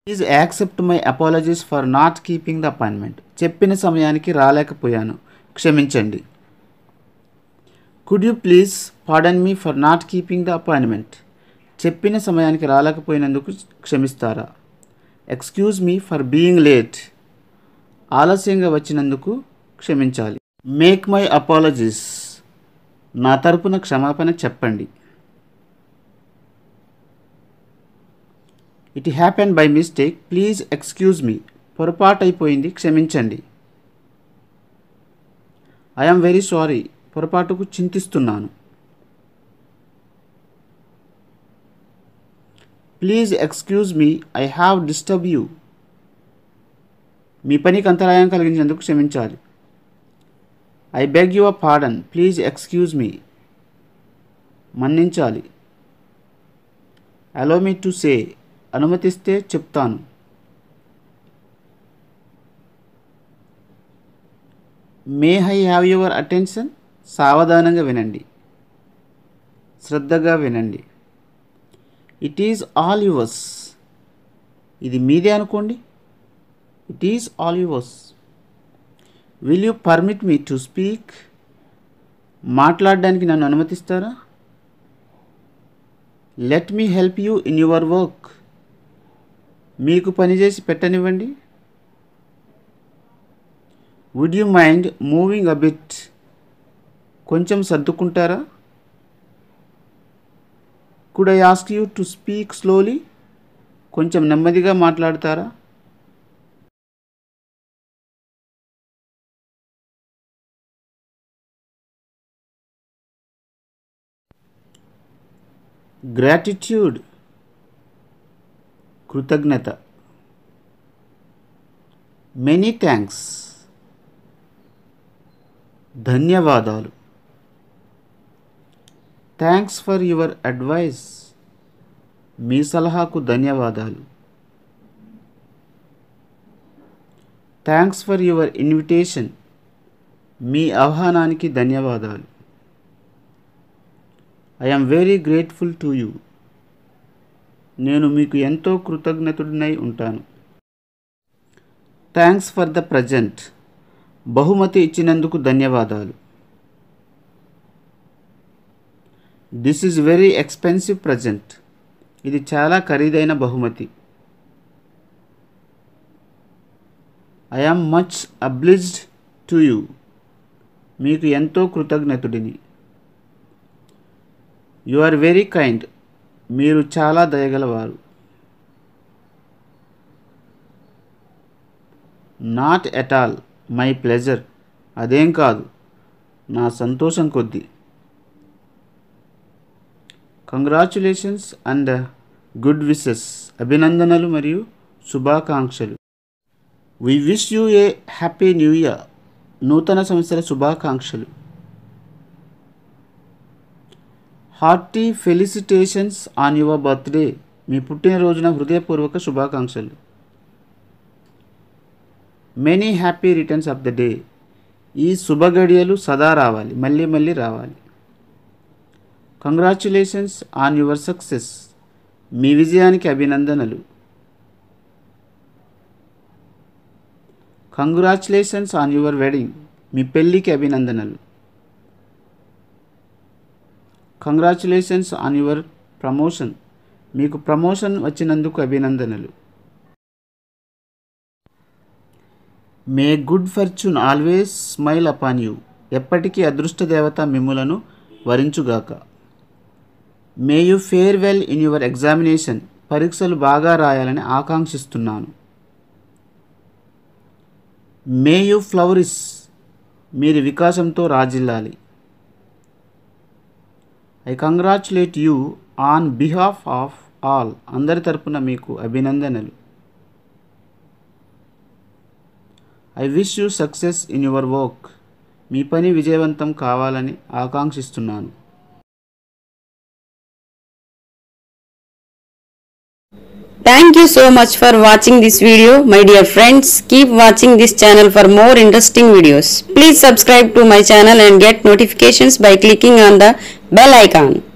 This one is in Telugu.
Please accept my apologies for not keeping the appointment చెప్పిన సమయానికి రాలేకపోయాను క్షమించండి could you please pardon me for not keeping the appointment చెప్పిన సమయానికి రాలేకపోయినందుకు క్షమిస్తారా excuse me for being late ఆలస్యంగా వచ్చినందుకు క్షమించాలి మేక్ మై అపాలజీస్ నా తరపున క్షమాపణ చెప్పండి it happen by mistake please excuse me పొరపాటు అయిపోయింది క్షమించండి ఐఎమ్ వెరీ సారీ పొరపాటుకు చింతిస్తున్నాను please excuse me I have disturb you మీ పనికి అంతరాయం కలిగించినందుకు క్షమించాలి I beg your pardon please excuse me మన్నించాలి అలో మీ టు సే అనుమతిస్తే చెప్తాను may I have your attention సావధానంగా వినండి శ్రద్ధగా వినండి ఇట్ ఈజ్ ఆల్ యువర్స్ ఇది మీదే అనుకోండి it is all yours will you permit me to speak మాట్లాడడానికి నన్ను అనుమతిస్తారా let me help you in your work మీకు పనిచేసి పెట్టనివ్వండి would you mind moving a bit కొంచెం సర్దుకుంటారా could I ask you to speak slowly కొంచెం నెమ్మదిగా మాట్లాడతారా గ్రాటిట్యూడ్ కృతజ్ఞత మెనీ థ్యాంక్స్ ధన్యవాదాలు థ్యాంక్స్ ఫర్ యువర్ అడ్వైస్ మీ సలహాకు ధన్యవాదాలు థ్యాంక్స్ ఫర్ యువర్ ఇన్విటేషన్ మీ ఆహ్వానానికి ధన్యవాదాలు I am very grateful to you నేను మీకు ఎంతో కృతజ్ఞతుడినై ఉంటాను థ్యాంక్స్ ఫర్ ద ప్రజెంట్ బహుమతి ఇచ్చినందుకు ధన్యవాదాలు this is very expensive present ఇది చాలా ఖరీదైన బహుమతి I am much obliged to you మీకు ఎంతో కృతజ్ఞతుడిని యు ఆర్ వెరీ కైండ్ మీరు చాలా దయగలవారు not at all my pleasure అదేం కాదు నా సంతోషం కొద్దీ కంగ్రాచులేషన్స్ అండ్ గుడ్ విషెస్ అభినందనలు మరియు శుభాకాంక్షలు we wish you a happy new year నూతన సంవత్సర శుభాకాంక్షలు hearty felicitations on your birthday మీ పుట్టినరోజున హృదయపూర్వక శుభాకాంక్షలు many happy returns of the day ఈ శుభ గడియలు సదా రావాలి మళ్ళీ మళ్ళీ రావాలి కంగ్రాచులేషన్స్ ఆన్ యువర్ సక్సెస్ మీ విజయానికి అభినందనలు కంగ్రాచులేషన్స్ ఆన్ యువర్ వెడ్డింగ్ మీ పెళ్ళికి అభినందనలు కంగ్రాచులేషన్స్ ఆన్ యువర్ ప్రమోషన్ మీకు ప్రమోషన్ వచ్చినందుకు అభినందనలు may good fortune always smile upon you ఎప్పటికీ అదృష్ట దేవత మిమ్ములను వరించుగాక may you fare well in your examination పరీక్షలు బాగా రాయాలని ఆకాంక్షిస్తున్నాను మే యూ ఫ్లవరిస్ మీరు వికాసంతో రాజిల్లాలి I congratulate you on behalf of all అందరి తరపున మీకు అభినందనలు I wish you success in your work మీ పని విజయవంతం కావాలని ఆకాంక్షిస్తున్నాను Thank you so much for watching this video. My dear friends, keep watching this channel for more interesting videos. Please subscribe to my channel and get notifications by clicking on the bell icon.